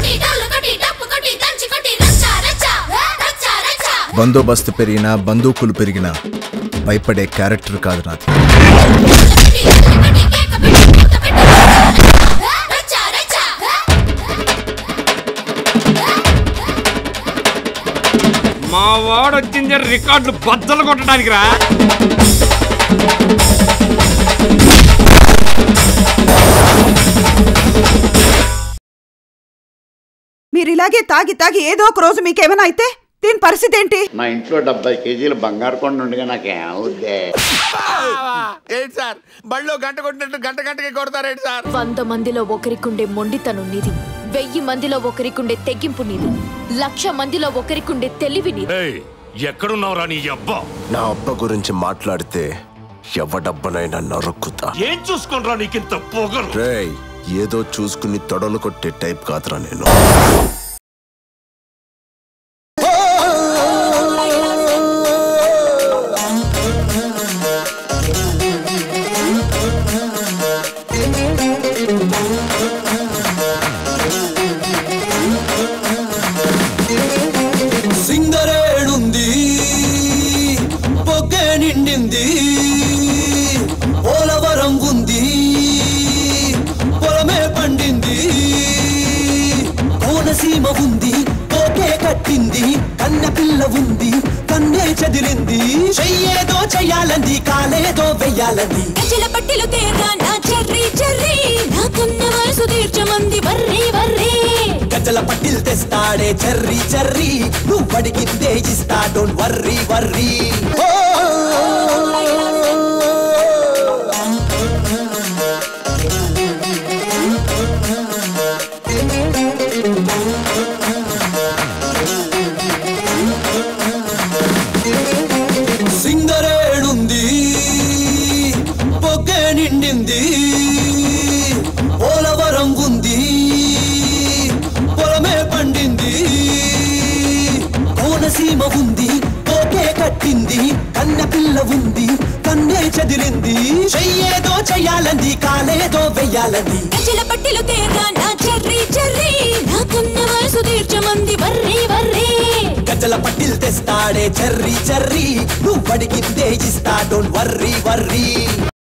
కొట్టి డోలు కొట్టి డప్పు కొట్టి దంచి కొట్టి రచ్చా రచ్చా రచ్చా రచ్చా బందోబస్తు పెరిగినా బందూకులు పెరిగినా భయపడే క్యారెక్టర్ కాదు నాది కొట్టి కొట్టి కేక పెట్టి మూత పెట్టి రచ్చా రచ్చా మా వాడు వచ్చింది రికార్డులు బద్దలు కొట్టడానికి రా మీరు ఇలాగే తాగి తాగి ఏదో ఒక రోజు మీకేమైనా అయితే దీని పరిస్థితి ఏంటి నా ఇంట్లో డెబ్బై కేజీలు బంగారు కొండ ఉండగా నాకేమవుద్దే ఏంటి సార్ బళ్ళో గంట కొట్టినట్టు గంట గంటకి కొడతారేంటి సార్ వంద మందిలో ఒకరికుండే మొండితనం నీది వెయ్యి మందిలో ఒకరికుండే తెగింపు నీది లక్ష మందిలో ఒకరికుండే తెలివి నీది ఏయ్ ఎక్కడున్నావురా నీ అబ్బా నా అబ్బ గురించి మాట్లాడితే ఎవడబ్బనైనా నరుక్కుతా ఏం చూసుకుంట్రా నీకింత పొగరు రేయ్ ఏదో చూసుకుని తొడలు కొట్టే టైప్ కాదురా నేను సింగరేణుంది పొగ్గే నిండింది పోలవరం ఉంది పొలమే పండింది కోనసీమ ఉంది పోకే కట్టింది కన్న పిల్ల ఉంది కన్నే చదిరింది చెయ్యేదో చెయ్యాలంది కాలేదో వెయ్యాలంది గజల పట్టిలు తేరా నా చెర్రీ చెర్రీ నాకున్న వయసు తీర్చమంది వర్రీ వర్రీ గజల పట్టిల్ తెస్తాడే చర్రీ చర్రీ నువ్వు అడిగిందే ఇస్తా డోంట్ వర్రీ వర్రీ సింగరేణుంది పొగ్గే నిండింది పోలవరం ఉంది పొలమే పండింది కోనసీమ ఉంది పోకే కట్టింది కన్న పిల్ల ఉంది కన్నే చదిరింది చెయ్యేదో చెయ్యాలంది కాలేదో వెయ్యాలంది గజల పట్టిలు తేరా నా చెర్రీ చెర్రీ నాకున్న వయసు తీర్చమంది వర్రీ వర్రీ గజల పట్టిల్ తెస్తాడే చర్రీ చర్రీ నువ్వు అడిగిందే ఇస్తా డోంట్ వర్రీ వర్రీ